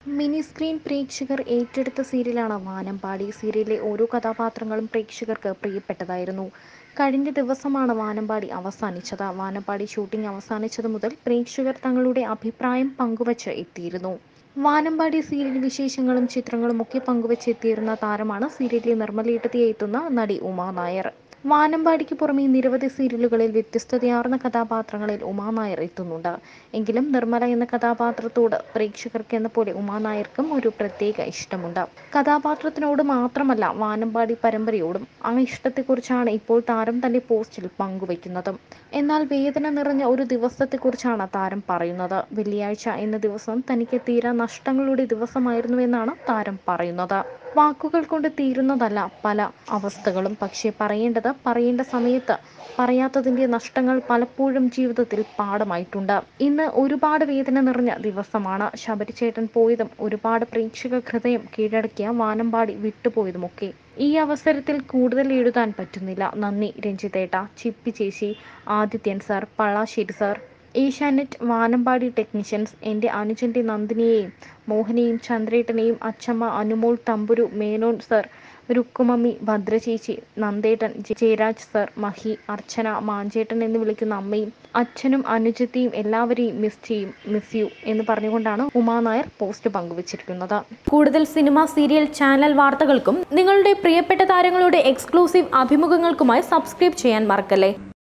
mini screen പ്രേക്ഷകർ ഏറ്റെടുത്ത സീരിയലാണ് വാനമ്പാടി സീരിയലിലെ ഓരോ കഥാപാത്രങ്ങളും പ്രേക്ഷകർക്ക് പ്രിയപ്പെട്ടതായിരുന്നു കഴിഞ്ഞ ദിവസമാണ് വാനമ്പാടി അവസാനിച്ചത് വാനമ്പാടി ഷൂട്ടിംഗ് അവസാനിച്ചത് മുതൽ പ്രേക്ഷകർ തങ്ങളുടെ അഭിപ്രായം പങ്കുവച്ച് എത്തിയിരുന്നു വാനമ്പാടി സീരിയൽ വിശേഷങ്ങളും ചിത്രങ്ങളും ഒക്കെ പങ്കുവച്ച് എത്തിയിരുന്ന താരമാണ് സീരിയലിലെ നിർമ്മലയിട്ടത്തിയെ എത്തുന്ന നടി ഉമാ നായർ വാനമ്പാടിക്ക് പുറമെ നിരവധി സീരിയലുകളിൽ വ്യത്യസ്തതയാർന്ന കഥാപാത്രങ്ങളിൽ ഉമാ നായർ എത്തുന്നുണ്ട് എങ്കിലും നിർമ്മല എന്ന കഥാപാത്രത്തോട് പ്രേക്ഷകർക്ക് എന്ന പോലെ ഉമാ നായർക്കും ഒരു പ്രത്യേക ഇഷ്ടമുണ്ട് കഥാപാത്രത്തിനോട് മാത്രമല്ല വാനമ്പാടി പരമ്പരയോടും ആ ഇഷ്ടത്തെക്കുറിച്ചാണ് ഇപ്പോൾ താരം തന്റെ പോസ്റ്റിൽ പങ്കുവയ്ക്കുന്നത് എന്നാൽ വേദന നിറഞ്ഞ ഒരു ദിവസത്തെക്കുറിച്ചാണ് താരം പറയുന്നത് വെള്ളിയാഴ്ച എന്ന ദിവസം തനിക്ക് തീരാ നഷ്ടങ്ങളുടെ ദിവസമായിരുന്നുവെന്നാണ് താരം പറയുന്നത് വാക്കുകൾ കൊണ്ട് തീരുന്നതല്ല പല അവസ്ഥകളും പക്ഷേ പറയേണ്ടത് പറയേണ്ട സമയത്ത് പറയാത്തതിന്റെ നഷ്ടങ്ങൾ പലപ്പോഴും ജീവിതത്തിൽ പാഠമായിട്ടുണ്ട് ഇന്ന് ഒരുപാട് വേദന നിറഞ്ഞ ദിവസമാണ് ശബരിചേട്ടൻ പോയതും ഒരുപാട് പ്രേക്ഷക ഹൃദയം കീഴടക്കിയ വാനമ്പാടി വിട്ടുപോയതുമൊക്കെ ഈ അവസരത്തിൽ കൂടുതൽ എഴുതാൻ പറ്റുന്നില്ല നന്ദി രഞ്ജിതേട്ട ചിപ്പി ചേച്ചി Adithyan sir Pallassery sir Asianet Vanambadi technicians എൻ്റെ അനുജൻ്റെ നന്ദിനിയെയും മോഹനെയും ചന്ദ്രേട്ടനെയും അച്ചമ്മ അനുമോൾ തമ്പുരു മേനോൻ സർ രുക്കുമമ്മി ഭദ്രചേച്ചി നന്ദേട്ടൻ ജയരാജ് സർ മഹി അർച്ചന മാഞ്ചേട്ടൻ എന്ന് വിളിക്കുന്ന അമ്മയും അച്ഛനും അനുജത്തെയും എല്ലാവരെയും മിസ് ചെയ്യും മിസ് യു എന്ന് പറഞ്ഞുകൊണ്ടാണ് ഉമാ നായർ പോസ്റ്റ് പങ്കുവച്ചിരിക്കുന്നത് കൂടുതൽ സിനിമ സീരിയൽ ചാനൽ വാർത്തകൾക്കും നിങ്ങളുടെ പ്രിയപ്പെട്ട താരങ്ങളുടെ എക്സ്ക്ലൂസീവ് അഭിമുഖങ്ങൾക്കുമായി സബ്സ്ക്രൈബ് ചെയ്യാൻ മറക്കല്ലേ